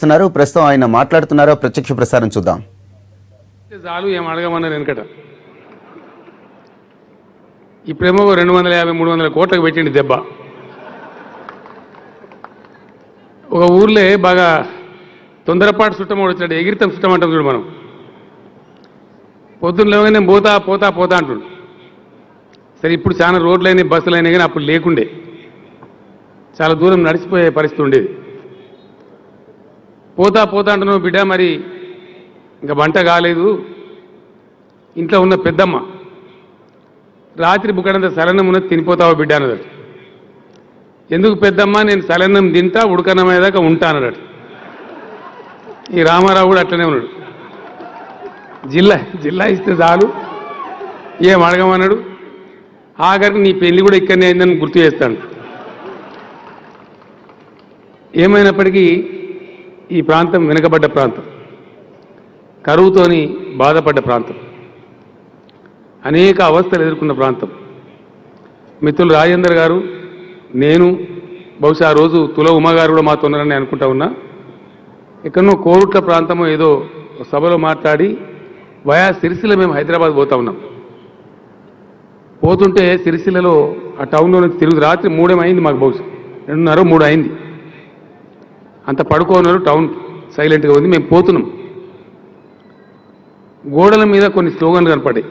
చేస్తున్నారు ప్రస్తుతం ఆయన మాట్లాడుతున్నారో ప్రత్యక్ష ప్రసారం చూద్దాం చాలు ఏం అడగమన్నారు వెనకట ఇప్పుడేమో ఓ రెండు వందల యాభై మూడు వందల కోట్లకు పెట్టిండి దెబ్బ ఒక ఊర్లే బాగా తొందరపాటు చుట్టం వచ్చాడు ఎగిరితం చుట్టం అంటాం చూడు మనం పొద్దున్న లేవగానే పోతా పోతా పోతా అంటుండు సరే ఇప్పుడు చాలా రోడ్లు అయినాయి బస్సులు అయినాయి కానీ అప్పుడు లేకుండే చాలా దూరం నడిచిపోయే పరిస్థితి ఉండేది పోతా పోతా అంటున్నావు బిడ్డ మరి ఇంకా వంట కాలేదు ఇంట్లో ఉన్న పెద్దమ్మ రాత్రి బుక్కడంత సలన్నం ఉన్నది తినిపోతావా బిడ్డ అన్నదట ఎందుకు పెద్దమ్మ నేను సలన్నం తింటా ఉడకనమయ్యేదాకా ఉంటా అన్నాడట ఈ రామారావు కూడా అట్లనే ఉన్నాడు జిల్లా జిల్లా ఇస్తే చాలు ఏం అడగమన్నాడు ఆఖరికి నీ పెళ్లి కూడా ఇక్కడనే అయిందని గుర్తు చేస్తాను ఏమైనప్పటికీ ఈ ప్రాంతం వెనుకబడ్డ ప్రాంతం కరువుతోని బాధపడ్డ ప్రాంతం అనేక అవస్థలు ఎదుర్కొన్న ప్రాంతం మిత్రులు రాజేందర్ గారు నేను బహుశా ఆ రోజు తుల ఉమా గారు కూడా మాతో ఉన్నారని అనుకుంటా ఉన్నా ఎక్కడనో కోరుట్ల ప్రాంతమో ఏదో సభలో మాట్లాడి వయా సిరిసిల్ల మేము హైదరాబాద్ పోతా ఉన్నాం పోతుంటే సిరిసిల్లలో ఆ టౌన్లో నుంచి తిరుగు రాత్రి మూడేమైంది మాకు బహుశా రెండున్నర మూడు అయింది అంత పడుకోన్నారు టౌన్ సైలెంట్గా ఉంది మేము పోతున్నాం గోడల మీద కొన్ని స్లోగన్లు కనపడ్డాయి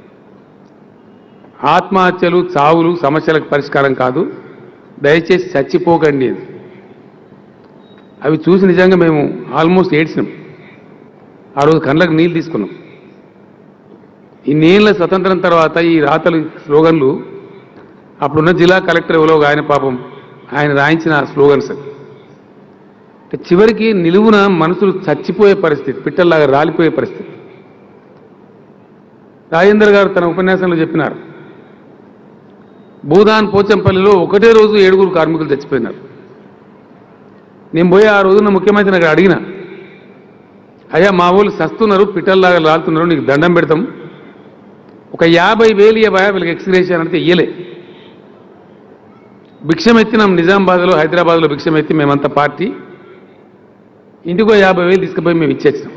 ఆత్మహత్యలు చావులు సమస్యలకు పరిష్కారం కాదు దయచేసి చచ్చిపోకండి అని అవి చూసి నిజంగా మేము ఆల్మోస్ట్ ఏడ్చినాం ఆ రోజు కళ్ళకు నీళ్ళు తీసుకున్నాం ఇన్నేళ్ల స్వతంత్రం తర్వాత ఈ రాతలు స్లోగన్లు అప్పుడున్న జిల్లా కలెక్టర్ ఎవరో ఒక ఆయన పాపం ఆయన రాయించిన స్లోగన్స్ అవి అంటే చివరికి నిలువున మనుషులు చచ్చిపోయే పరిస్థితి పిట్టల్లాగా రాలిపోయే పరిస్థితి రాజేందర్ గారు తన ఉపన్యాసంలో చెప్పినారు భూదాన్ పోచంపల్లిలో ఒకటే రోజు ఏడుగురు కార్మికులు చచ్చిపోయినారు నేను పోయి ఆ రోజున ముఖ్యమంత్రిని అక్కడ అడిగిన అయ్యా మా వాళ్ళు సస్తున్నారు పిట్టల్లాగా రాలుతున్నారు నీకు దండం పెడతాం ఒక యాభై వేలు ఇవ్వయా వీళ్ళకి ఎక్స్గ్రేషన్ అంటే ఇయ్యలే భిక్షం ఎత్తినాం నిజామాబాద్లో హైదరాబాద్లో భిక్షం ఎత్తి మేమంతా పార్టీ ఇంటికో యాభై వేలు తీసుకుపోయి మేము ఇచ్చేసినాం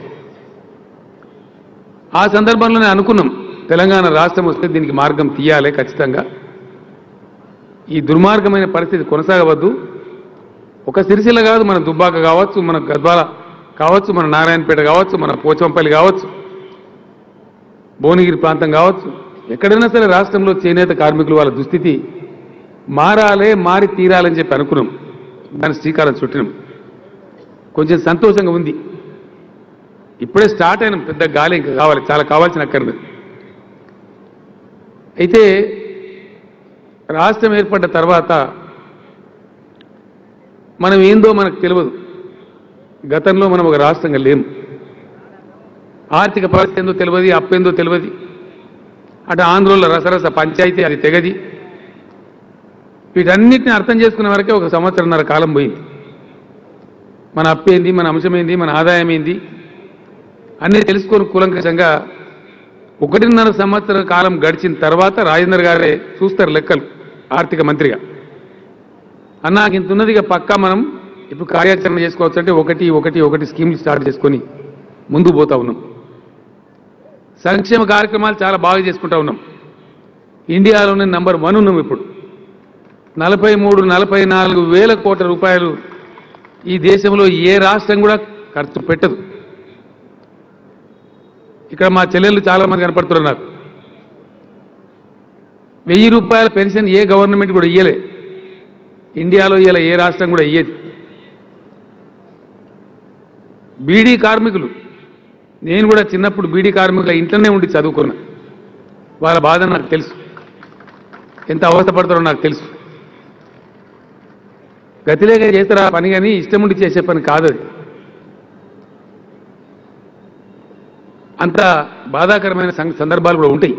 ఆ సందర్భంలోనే అనుకున్నాం తెలంగాణ రాష్ట్రం వస్తే దీనికి మార్గం తీయాలి ఖచ్చితంగా ఈ దుర్మార్గమైన పరిస్థితి కొనసాగవద్దు ఒక సిరిసిల్ల కాదు మన దుబ్బాక కావచ్చు మన గద్వాల కావచ్చు మన నారాయణపేట కావచ్చు మన పోచంపల్లి కావచ్చు భువనగిరి ప్రాంతం కావచ్చు ఎక్కడైనా సరే రాష్ట్రంలో చేనేత కార్మికులు వాళ్ళ దుస్థితి మారాలే మారి తీరాలని చెప్పి అనుకున్నాం దాని శ్రీకారం చుట్టినాం కొంచెం సంతోషంగా ఉంది ఇప్పుడే స్టార్ట్ అయిన పెద్ద గాలి ఇంకా కావాలి చాలా కావాల్సిన అక్కర్లేదు అయితే రాష్ట్రం ఏర్పడ్డ తర్వాత మనం ఏందో మనకు తెలియదు గతంలో మనం ఒక రాష్ట్రంగా లేము ఆర్థిక పరిస్థితి ఏందో తెలియదు అప్పేందో తెలియదు అటు ఆంధ్రలో రసరస పంచాయతీ అది తెగది వీటన్నిటిని అర్థం చేసుకునే వరకే ఒక సంవత్సరంన్నర కాలం పోయింది మన అప్పేంది మన అంశమేంది మన ఆదాయం ఏంది అన్నీ తెలుసుకొని కూలంకషంగా ఒకటిన్నర సంవత్సర కాలం గడిచిన తర్వాత రాజేందర్ గారే చూస్తారు లెక్కలు ఆర్థిక మంత్రిగా అన్న నాకు ఇంత ఉన్నది ఇక పక్కా మనం ఇప్పుడు కార్యాచరణ చేసుకోవచ్చు అంటే ఒకటి ఒకటి ఒకటి స్కీమ్లు స్టార్ట్ చేసుకొని ముందుకు పోతా ఉన్నాం సంక్షేమ కార్యక్రమాలు చాలా బాగా చేసుకుంటా ఉన్నాం ఇండియాలోనే నంబర్ వన్ ఉన్నాం ఇప్పుడు నలభై మూడు నలభై నాలుగు వేల కోట్ల రూపాయలు ఈ దేశంలో ఏ రాష్ట్రం కూడా ఖర్చు పెట్టదు ఇక్కడ మా చెల్లెళ్ళు చాలా మంది కనపడుతున్నారు నాకు వెయ్యి రూపాయల పెన్షన్ ఏ గవర్నమెంట్ కూడా ఇయ్యలే ఇండియాలో ఇయ్యలే ఏ రాష్ట్రం కూడా ఇయ్యేది బీడీ కార్మికులు నేను కూడా చిన్నప్పుడు బీడీ కార్మికుల ఇంట్లోనే ఉండి చదువుకున్నా వాళ్ళ బాధ నాకు తెలుసు ఎంత అవస్థపడతారో నాకు తెలుసు గతిలేక చేస్తారా పని కానీ ఇష్టం ఉండి చేసే పని కాదు అది అంత బాధాకరమైన సం- సందర్భాలు కూడా ఉంటాయి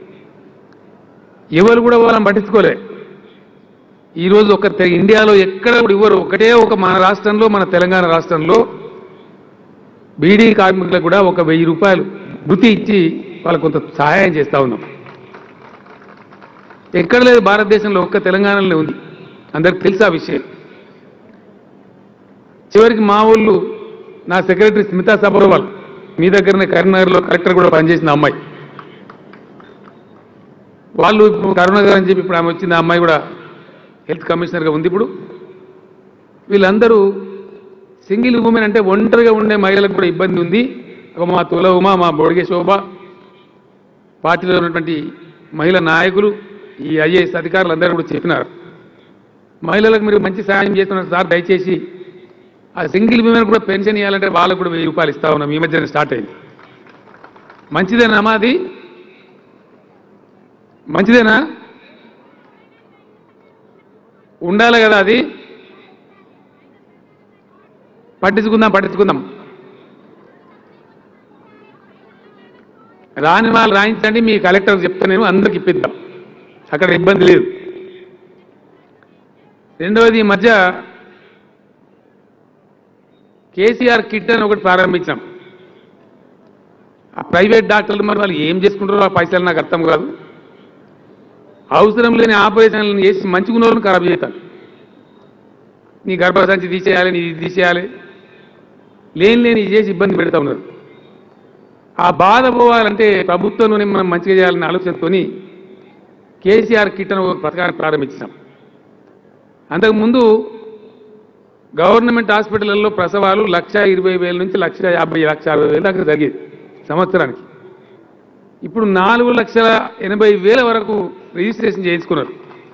ఎవరు కూడా వాళ్ళని పట్టించుకోలే ఈరోజు ఒక తె- ఇండియాలో ఎక్కడ కూడా ఇవ్వరు ఒకటే ఒక మన రాష్ట్రంలో మన తెలంగాణ రాష్ట్రంలో బీడీ కార్మికులకు కూడా ఒక వెయ్యి రూపాయలు వృత్తి ఇచ్చి వాళ్ళకు కొంత సహాయం చేస్తా ఉన్నాం ఎక్కడ లేదు భారతదేశంలో ఒక్క తెలంగాణలో ఉంది అందరికి తెలుసు ఆ విషయం చివరికి మా ఊళ్ళు నా సెక్రటరీ స్మితా సబర్వాల్ మీ దగ్గరనే కరీంనగర్లో కలెక్టర్ కూడా పనిచేసిన అమ్మాయి వాళ్ళు ఇప్పుడు కరుణాకర్ అని చెప్పి ఇప్పుడు ఆమె వచ్చింది ఆ అమ్మాయి కూడా హెల్త్ కమిషనర్గా ఉంది ఇప్పుడు వీళ్ళందరూ సింగిల్ ఉమెన్ అంటే ఒంటరిగా ఉండే మహిళలకు కూడా ఇబ్బంది ఉంది ఒక మా తుల ఉమా మా బొడిగే శోభ పార్టీలో ఉన్నటువంటి మహిళా నాయకులు ఈ ఐఏఎస్ అధికారులు అందరూ కూడా చెప్పినారు మహిళలకు మీరు మంచి సహాయం చేస్తున్నారు సార్ దయచేసి ఆ సింగిల్ విమెన్ కూడా పెన్షన్ ఇవ్వాలంటే వాళ్ళకు కూడా వెయ్యి రూపాయలు ఇస్తా ఉన్నాం ఈ మధ్యన స్టార్ట్ అయింది మంచిదేనా అది మంచిదేనా ఉండాలి కదా అది పట్టించుకుందాం పట్టించుకుందాం రాని వాళ్ళు రాయించండి మీ కలెక్టర్ చెప్తా నేను అందరికి ఇప్పిద్దాం అక్కడ ఇబ్బంది లేదు రెండవది ఈ మధ్య కేసీఆర్ కిట్ అని ఒకటి ప్రారంభించాం ఆ ప్రైవేట్ డాక్టర్లు మరి వాళ్ళు ఏం చేసుకుంటారో ఆ పైసలు నాకు అర్థం కాదు అవసరం లేని ఆపరేషన్లను చేసి మంచిగా వాళ్ళని ఖరాబ్ చేస్తారు నీ గర్భసంచి తీసేయాలి నీ ఇది తీసేయాలి లేని లేని ఇది చేసి ఇబ్బంది పెడతా ఉన్నారు ఆ బాధ పోవాలంటే ప్రభుత్వంలోనే మనం మంచిగా చేయాలనే ఆలోచనతోని కేసీఆర్ కిట్ అని ఒక పథకాన్ని ప్రారంభించాం అంతకుముందు గవర్నమెంట్ హాస్పిటల్లో ప్రసవాలు లక్ష ఇరవై వేల నుంచి లక్ష యాభై లక్ష అరవై వేల దాకా జరిగేది సంవత్సరానికి ఇప్పుడు నాలుగు లక్షల ఎనభై వేల వరకు రిజిస్ట్రేషన్ చేయించుకున్నారు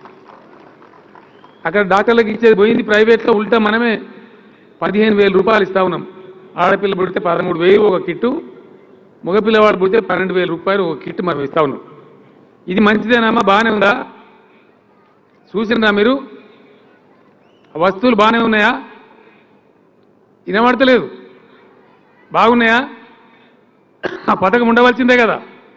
అక్కడ డాక్టర్లకు ఇచ్చేది పోయింది ప్రైవేట్లో ఉల్టా మనమే పదిహేను వేల రూపాయలు ఇస్తా ఉన్నాం ఆడపిల్ల పుడితే పదమూడు వేలు ఒక కిట్టు మగపిల్లవాడు పుడితే పన్నెండు వేల రూపాయలు ఒక కిట్ మనం ఇస్తా ఉన్నాం ఇది మంచిదేనమ్మా బాగానే ఉందా చూసినా మీరు ఆ వస్తువులు బాగానే ఉన్నాయా వినబడతలేదు బాగున్నాయా ఆ పథకం ఉండవలసిందే కదా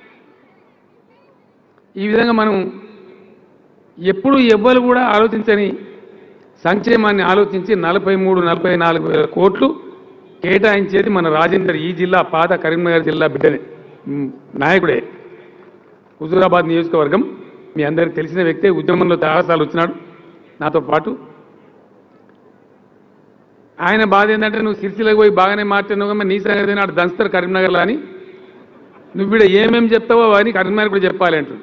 ఈ విధంగా మనం ఎప్పుడు ఎవ్వరు కూడా ఆలోచించని సంక్షేమాన్ని ఆలోచించి నలభై మూడు నలభై నాలుగు వేల కోట్లు కేటాయించేది మన రాజేందర్ ఈ జిల్లా పాత కరీంనగర్ జిల్లా బిడ్డనే ఉమ్, నాయకుడే హుజూరాబాద్ నియోజకవర్గం మీ అందరికి తెలిసిన వ్యక్తే ఉద్యమంలో చాలాసార్లు వచ్చినాడు నాతో పాటు ఆయన బాధ ఏంటంటే నువ్వు సిరిసిలకు పోయి బాగానే మాట్లాడినావు కానీ నీ సంగతి నాడు దంస్తారు కరీంనగర్లో అని నువ్వు ఇక్కడ ఏమేమి చెప్తావో అని కరీంనగర్ కూడా చెప్పాలి అంటు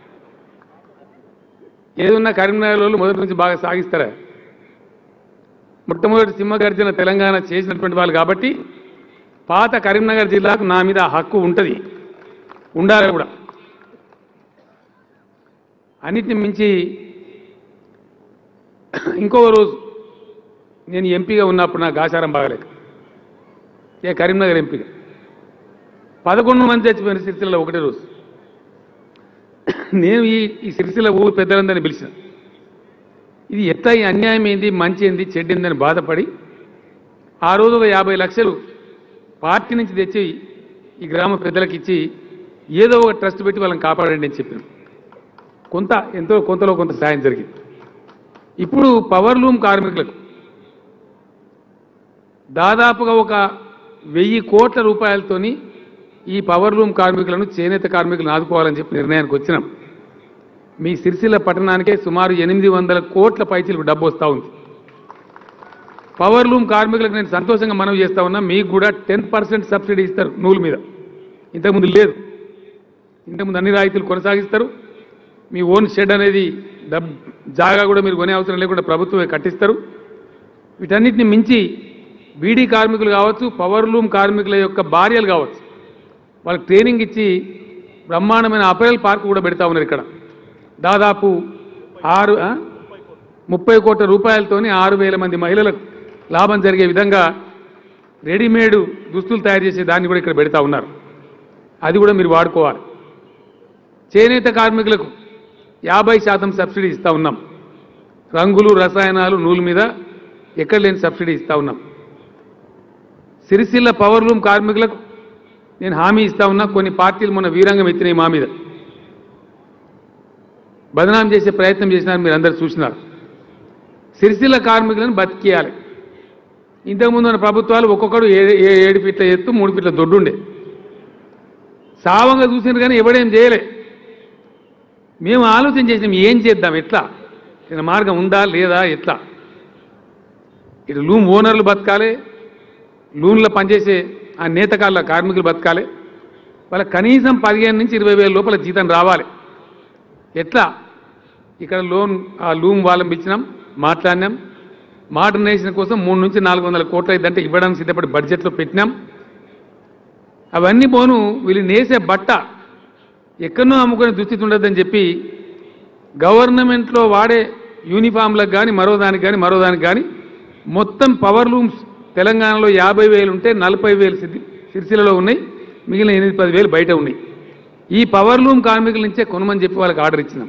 ఏదున్నా కరీంనగర్ వాళ్ళు మొదటి నుంచి బాగా సాగిస్తారా మొట్టమొదటి సింహగర్జన తెలంగాణ చేసినటువంటి వాళ్ళు కాబట్టి పాత కరీంనగర్ జిల్లాకు నా మీద ఆ హక్కు ఉంటుంది ఉండాలి కూడా అన్నిటిని మించి ఇంకో రోజు నేను ఎంపీగా ఉన్నప్పుడు నాకు ఆచారం బాగలేక ఏ కరీంనగర్ ఎంపీగా పదకొండు మంది చచ్చిపోయిన సిరిసిల్ల ఒకటే రోజు నేను ఈ ఈ సిరిసిల్ల ఊరు పెద్దలందరినీ పిలిచిన ఇది ఎట్లా ఈ అన్యాయం ఏంది మంచి ఏంది చెడ్డిందని బాధపడి ఆ రోజు ఒక యాభై లక్షలు పార్టీ నుంచి తెచ్చి ఈ గ్రామ పెద్దలకు ఇచ్చి ఏదో ఒక ట్రస్ట్ పెట్టి వాళ్ళని కాపాడండి అని చెప్పాను కొంత ఎంతో కొంతలో కొంత సాయం జరిగింది ఇప్పుడు పవర్ లూమ్ కార్మికులకు దాదాపుగా ఒక వెయ్యి కోట్ల రూపాయలతోని ఈ పవర్ లూమ్ కార్మికులను చేనేత కార్మికులను ఆదుకోవాలని చెప్పి నిర్ణయానికి వచ్చినాం మీ సిరిసిల్ల పట్టణానికే సుమారు ఎనిమిది వందల కోట్ల పైచీలకు డబ్బు వస్తూ ఉంది పవర్ లూమ్ కార్మికులకు నేను సంతోషంగా మనవి చేస్తా ఉన్నా మీకు కూడా టెన్ పర్సెంట్ సబ్సిడీ ఇస్తారు నూలు మీద ఇంతకుముందు లేదు ఇంతకుముందు అన్ని రాయితీలు కొనసాగిస్తారు మీ ఓన్ షెడ్ అనేది డబ్ జాగా కూడా మీరు కొనే అవసరం లేకుండా ప్రభుత్వమే కట్టిస్తారు వీటన్నిటిని మించి బీడీ కార్మికులు కావచ్చు పవర్ లూమ్ కార్మికుల యొక్క భార్యలు కావచ్చు వాళ్ళకి ట్రైనింగ్ ఇచ్చి బ్రహ్మాండమైన అపరెల్ పార్క్ కూడా పెడతా ఉన్నారు ఇక్కడ దాదాపు ఆరు ఆ? ముప్పై కోట్ల రూపాయలతోని ఆరు వేల మంది మహిళలకు లాభం జరిగే విధంగా రెడీమేడ్ దుస్తులు తయారు చేసే దాన్ని కూడా ఇక్కడ పెడతా ఉన్నారు అది కూడా మీరు వాడుకోవాలి చేనేత కార్మికులకు యాభై శాతం సబ్సిడీ ఇస్తా ఉన్నాం రంగులు రసాయనాలు నూలు మీద ఎక్కడ లేని సబ్సిడీ ఇస్తా ఉన్నాం సిరిసిల్ల పవర్ లూమ్ కార్మికులకు నేను హామీ ఇస్తా ఉన్నా కొన్ని పార్టీలు మొన్న వీరంగం ఎత్తినాయి మా మీద బదనాం చేసే ప్రయత్నం చేసినారు మీరు అందరు చూసినారు సిరిసిల్ల కార్మికులను బతికియాలి ఇంతకుముందు ఉన్న ప్రభుత్వాలు ఒక్కొక్కడు ఏ- ఏ- ఏడు ఫీట్ల ఎత్తు మూడు ఫీట్ల దొడ్డుండే సావంగా చూసినారు కానీ ఎవడేం చేయలే మేము ఆలోచన చేసినాం ఏం చేద్దాం ఎట్లా ఏదైనా మార్గం ఉందా లేదా ఎట్లా ఇటు లూమ్ ఓనర్లు బతకాలి లూన్లో పనిచేసే ఆ నేతకాళ్ళ కార్మికులు బతకాలి వాళ్ళ కనీసం పదిహేను నుంచి ఇరవై వేల లోపల జీతం రావాలి ఎట్లా ఇక్కడ లోన్ ఆ లూమ్ వాళ్ళం ఇచ్చినాం మాట్లాడినాం మోడర్నైజేషన్ కోసం మూడు నుంచి నాలుగు వందల కోట్లు అయిందంటే ఇవ్వడానికి సిద్ధపడి బడ్జెట్లో పెట్టినాం అవన్నీ పోను వీళ్ళు నేసే బట్ట ఎక్కడనో అమ్ముకునే దుస్థితి ఉండదని చెప్పి గవర్నమెంట్లో వాడే యూనిఫామ్లకు కానీ మరో దానికి కానీ మరో దానికి కానీ మొత్తం పవర్ లూమ్స్ తెలంగాణలో యాభై వేలు ఉంటే నలభై వేలు సిద్ధి సిరిసిల్లలో ఉన్నాయి మిగిలిన ఎనిమిది పది వేలు బయట ఉన్నాయి ఈ పవర్ లూమ్ కార్మికుల నుంచే కొనమని చెప్పి వాళ్ళకి ఆర్డర్ ఇచ్చినాం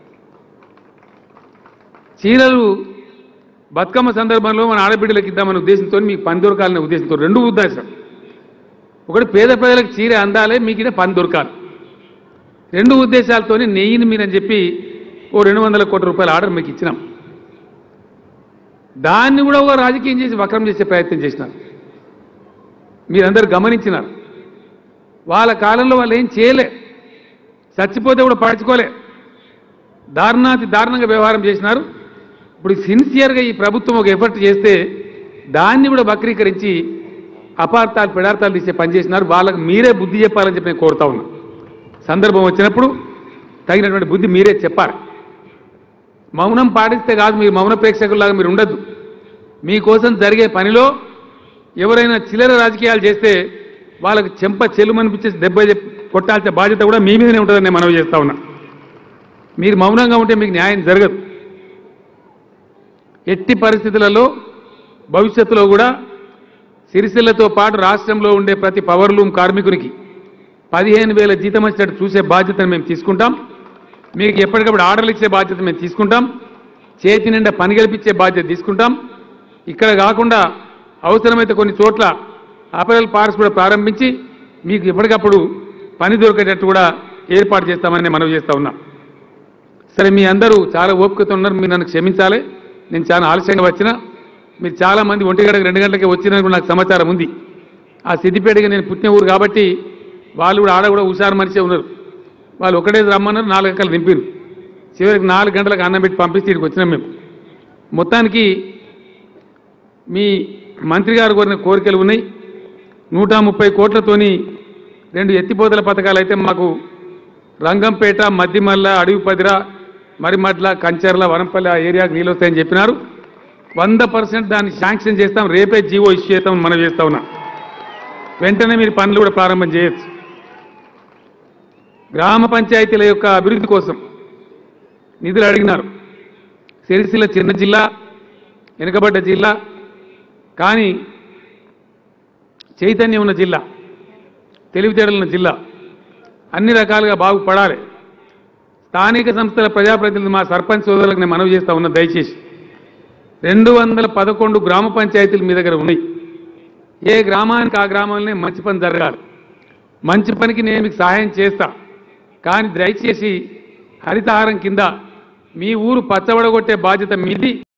చీరలు బతుకమ్మ సందర్భంలో మన ఆడబిడ్డలకు ఇద్దామనే ఉద్దేశంతో మీకు పని దొరకాలనే ఉద్దేశంతో రెండు ఉద్దేశం ఒకటి పేద ప్రజలకు చీర అందాలే మీకు ఈడ పని దొరకాలి రెండు ఉద్దేశాలతోనే నెయ్యిని మీరని చెప్పి ఓ రెండు వందల కోట్ల రూపాయల ఆర్డర్ మీకు ఇచ్చినాం దాన్ని కూడా ఒక రాజకీయం చేసి వక్రం చేసే ప్రయత్నం చేసినారు మీరందరూ గమనించినారు వాళ్ళ కాలంలో వాళ్ళు ఏం చేయలే చచ్చిపోతే కూడా పడుచుకోలే దారుణాతి దారుణంగా వ్యవహారం చేసినారు ఇప్పుడు సిన్సియర్గా ఈ ప్రభుత్వం ఒక ఎఫర్ట్ చేస్తే దాన్ని కూడా వక్రీకరించి అపార్థాలు పెడార్థాలు తీసే పని చేసినారు వాళ్ళకి మీరే బుద్ధి చెప్పాలని చెప్పి నేను కోరుతా ఉన్నా సందర్భం వచ్చినప్పుడు తగినటువంటి బుద్ధి మీరే చెప్పాలి మౌనం పాటిస్తే కాదు మీరు మౌన ప్రేక్షకుల్లాగా మీరు ఉండద్దు మీకోసం జరిగే పనిలో ఎవరైనా చిల్లర రాజకీయాలు చేస్తే వాళ్ళకి చెంప చెల్లుమనిపించేసి దెబ్బ చెప్పి కొట్టాల్సిన బాధ్యత కూడా మీ మీదనే ఉంటుందని నేను మనవి చేస్తా ఉన్నా మీరు మౌనంగా ఉంటే మీకు న్యాయం జరగదు ఎట్టి పరిస్థితులలో భవిష్యత్తులో కూడా సిరిసిల్లతో పాటు రాష్ట్రంలో ఉండే ప్రతి పవర్ లూమ్ కార్మికునికి పదిహేను వేల జీతం వచ్చేటట్టు చూసే బాధ్యతను మేము తీసుకుంటాం మీకు ఎప్పటికప్పుడు ఆర్డర్లు ఇచ్చే బాధ్యత మేము తీసుకుంటాం చేతి నిండా పని కల్పించే బాధ్యత తీసుకుంటాం ఇక్కడ కాకుండా అవసరమైతే కొన్ని చోట్ల అపరల్ పార్క్స్ కూడా ప్రారంభించి మీకు ఎప్పటికప్పుడు పని దొరికేటట్టు కూడా ఏర్పాటు చేస్తామని నేను మనవి చేస్తా ఉన్నా సరే మీ అందరూ చాలా ఓపికతో ఉన్నారు మీరు నన్ను క్షమించాలి నేను చాలా ఆలస్యంగా వచ్చిన మీరు చాలా మంది ఒంటి గంటకు రెండు గంటలకే వచ్చినని కూడా నాకు సమాచారం ఉంది ఆ సిద్దిపేటకి నేను పుట్టిన ఊరు కాబట్టి వాళ్ళు కూడా ఆడ కూడా హుషారు మనిషే ఉన్నారు వాళ్ళు ఒకటే రమ్మన్నారు నాలుగు గంటలు నింపారు చివరికి నాలుగు గంటలకు అన్నం పెట్టి పంపిస్తే ఇక్కడికి వచ్చినాం మేము మొత్తానికి మీ మంత్రి గారు కోరిన కోరికలు ఉన్నాయి నూట ముప్పై కోట్లతోని రెండు ఎత్తిపోతల పథకాలు అయితే మాకు రంగంపేట మద్దిమల్ల అడవిపదిర మరిమడ్ల కంచర్ల వనంపల్లి ఆ ఏరియాకు నీళ్ళు వస్తాయని చెప్పినారు వంద పర్సెంట్ దాన్ని శాంక్షన్ చేస్తాం రేపే జీవో ఇష్యూ చేస్తాం మనం చేస్తా ఉన్నా వెంటనే మీరు పనులు కూడా ప్రారంభం చేయొచ్చు గ్రామ పంచాయతీల యొక్క అభివృద్ధి కోసం నిధులు అడిగినారు సిరిసిల్ల చిన్న జిల్లా వెనుకబడ్డ జిల్లా కానీ చైతన్యం ఉన్న జిల్లా తెలివితేటలు ఉన్న జిల్లా అన్ని రకాలుగా బాగుపడాలి స్థానిక సంస్థల ప్రజాప్రతినిధులు మా సర్పంచ్ సోదరులకు నేను మనవి చేస్తా ఉన్నా దయచేసి రెండు వందల పదకొండు గ్రామ పంచాయతీలు మీ దగ్గర ఉన్నాయి ఏ గ్రామానికి ఆ గ్రామంలోనే మంచి పని జరగాలి మంచి పనికి నేను మీకు సహాయం చేస్తా కానీ దయచేసి హరితహారం కింద మీ ఊరు పచ్చబడగొట్టే బాధ్యత మీది